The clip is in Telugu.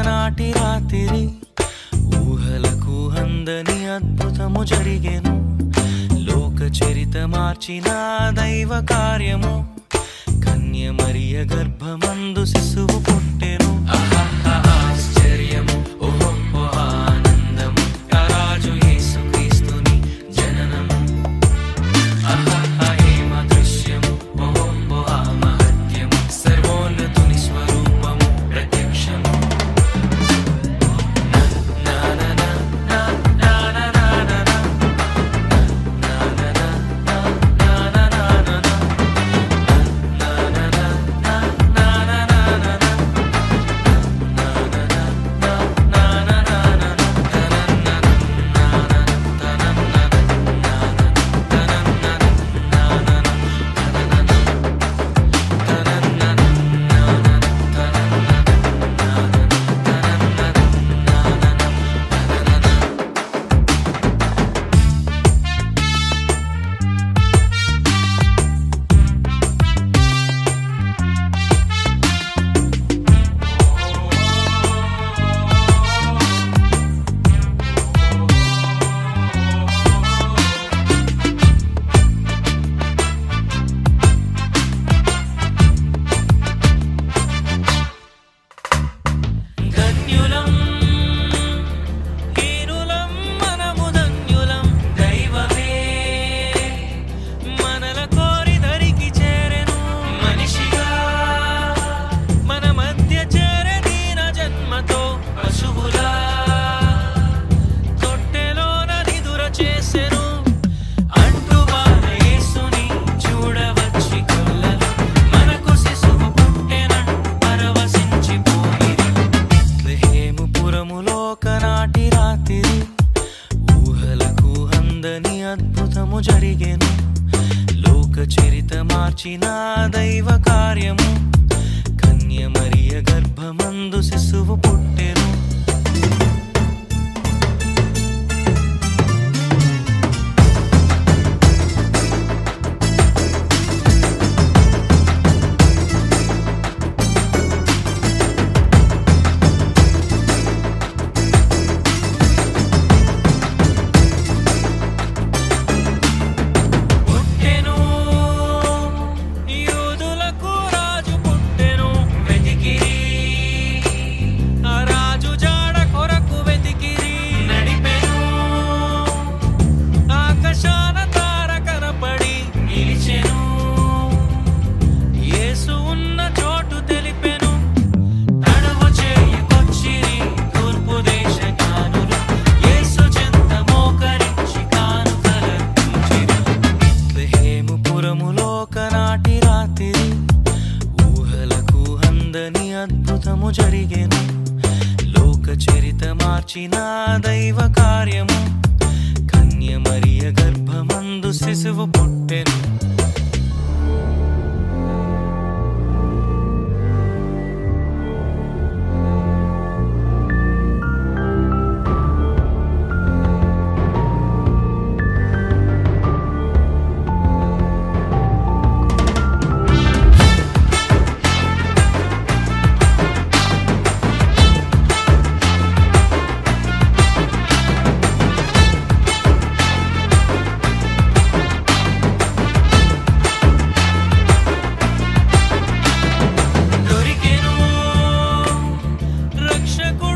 ఒకనాటి రాత్రి ఊహలకు అందని అద్భుతము జరిగెను లోక చరిత మార్చిన దైవ కార్యము కన్య మరియ గర్భమందు శిశువు పుట్టెను ఆశ్చర్యము ఓహో ఆనందము రాజు యేసుక్రీస్తుని జననము అహహేమ దృశ్యము ఓహో ఆ మహత్యము సర్వోన్నతుని స్వరూపము ప్రత్యక్షము నా నా నా నా నా నా నా నా నా ధన్యులం హీనులం మనము ధన్యులం దైవమే మనల కోరి దరికి చేరెను మనిషిగా మన మధ్య చేరే దీన జన్మతో పశువులా తొట్టెలోన నిదుర చేసెను అంటువాన యేసుని చూడవచ్చి కొల్లలు మనకు శిశువు పుట్టెనంటూ పరవశించిపోయిరి బెత్లెహేముపురములో ఒకనాటి రాత్రి ఊహలకు అందని అద్భుతము జరిగెను లోక చరిత మార్చిన దైవ కార్యము కన్య మరియ గర్భమందు శిశువు పుట్టెను పుట్టెను యూదులకు రాజు పుట్టెను వెతికిరి ఆ రాజు జాడ కొరకు వెతికిరి నడిపెను ఆకాశాన తార కనపడి నిలిచెను యేసు ఉన్న చోటు తెలిపెను తడవు చేయకొచ్చిరి తూర్పు దేశ జ్ఞానులు యేసు చెంత మోకరించి కానుకలర్పించిరి బెత్లెహేముపురములో ఒకనాటి రాత్రి ఊహలకు అందని అద్భుతము జరిగెను లోక చరిత మార్చిన దైవ కార్యము కన్య మరియ గర్భమందు శిశువు పుట్టెను దొరికెను రక్షకు